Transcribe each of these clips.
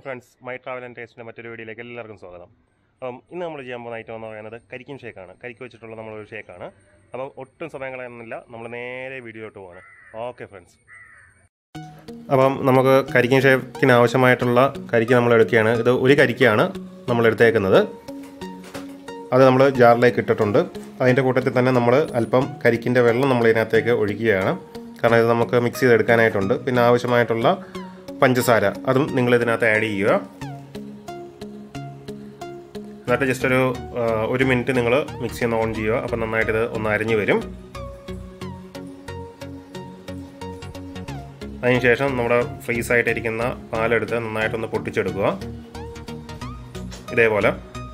friends my travel and ടേസ്റ്റിൻ്റെ മറ്റൊരു വീഡിയോയിലേക്ക് എല്ലാവർക്കും സ്വാഗതം അപ്പം ഇന്ന് നമ്മൾ ചെയ്യാൻ പോകുന്ന ഐറ്റം എന്ന് പറയുന്നത് കരിക്കും ഷേക്കാണ് കരിക്ക് വെച്ചിട്ടുള്ള നമ്മളൊരു ഷേക്കാണ് അപ്പം ഒട്ടും സമയം കളയുന്നില്ല നമ്മൾ നേരെ വീഡിയോട്ട് പോവാണ് ഓക്കെ ഫ്രണ്ട്സ് അപ്പം നമുക്ക് കരിക്കും ഷേക്കിന് ആവശ്യമായിട്ടുള്ള കരിക്ക് നമ്മൾ എടുക്കുകയാണ് ഇത് ഒരു കരിക്കാണ് നമ്മൾ എടുത്തേക്കുന്നത് അത് നമ്മൾ ജാറിലേക്ക് ഇട്ടിട്ടുണ്ട് അതിൻ്റെ കൂട്ടത്തിൽ തന്നെ നമ്മൾ അല്പം കരിക്കിൻ്റെ വെള്ളം നമ്മൾ ഇതിനകത്തേക്ക് ഒഴിക്കുകയാണ് കാരണം ഇത് നമുക്ക് മിക്സ് ചെയ്തെടുക്കാനായിട്ടുണ്ട് പിന്നെ ആവശ്യമായിട്ടുള്ള പഞ്ചസാര അതും നിങ്ങൾ ഇതിനകത്ത് ആഡ് ചെയ്യുക എന്നിട്ട് ജസ്റ്റ് ഒരു ആ, ഒരു മിനിറ്റ് നിങ്ങൾ മിക്സി ഒന്ന് ഓൺ ചെയ്യുക അപ്പം നന്നായിട്ട് ഇത് ഒന്ന് അരിഞ്ഞു വരും അതിനുശേഷം നമ്മുടെ ഫ്രീസ് ആയിട്ടിരിക്കുന്ന പാലെടുത്ത് നന്നായിട്ടൊന്ന് പൊട്ടിച്ചെടുക്കുക ഇതേപോലെ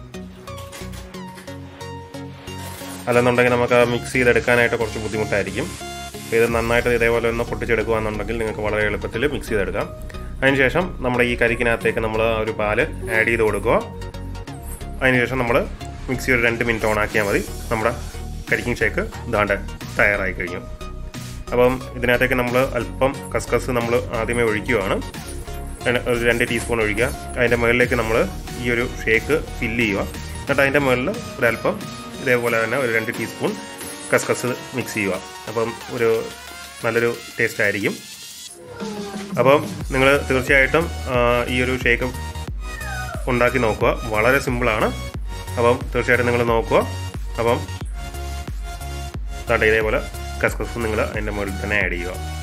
അല്ലെന്നുണ്ടെങ്കിൽ നമുക്ക് മിക്സ് ചെയ്തെടുക്കാനായിട്ട് കുറച്ച് ബുദ്ധിമുട്ടായിരിക്കും അപ്പോൾ ഇത് നന്നായിട്ട് ഇതേപോലെ ഒന്ന് പൊട്ടിച്ചെടുക്കുകയെന്നുണ്ടെങ്കിൽ നിങ്ങൾക്ക് വളരെ എളുപ്പത്തിൽ മിക്സ് ചെയ്തെടുക്കാം അതിനുശേഷം നമ്മുടെ ഈ കരിക്കിനകത്തേക്ക് നമ്മൾ ആ ഒരു പാല് ആഡ് ചെയ്ത് കൊടുക്കുക അതിനുശേഷം നമ്മൾ മിക്സി ഒരു രണ്ട് മിനിറ്റ് ഓൺ ആക്കിയാൽ മതി നമ്മുടെ കരിക്കിംഗ് ഷേക്ക് ഇതാണ്ട് തയ്യാറായി കഴിഞ്ഞു അപ്പം ഇതിനകത്തേക്ക് നമ്മൾ അല്പം കസ്കസ് നമ്മൾ ആദ്യമേ ഒഴിക്കുകയാണ് അതിന് ഒരു രണ്ട് ടീസ്പൂൺ ഒഴിക്കുക അതിൻ്റെ മുകളിലേക്ക് നമ്മൾ ഈ ഒരു ഷേക്ക് ഫില്ല് ചെയ്യുക എന്നിട്ട് അതിൻ്റെ മുകളിൽ ഒരല്പം ഇതേപോലെ തന്നെ ഒരു രണ്ട് ടീസ്പൂൺ കസ്കസ് മിക്സ് ചെയ്യുക അപ്പം ഒരു നല്ലൊരു ടേസ്റ്റ് ആയിരിക്കും അപ്പം നിങ്ങൾ തീർച്ചയായിട്ടും ആ, ഈ ഒരു ഷേക്ക് ഉണ്ടാക്കി നോക്കുക വളരെ സിമ്പിളാണ് അപ്പം തീർച്ചയായിട്ടും നിങ്ങൾ നോക്കുക അപ്പം ദാണ്ടെ ഇതേപോലെ കസ്കസ് നിങ്ങൾ അതിൻ്റെ മുകളിൽ തന്നെ ആഡ് ചെയ്യുക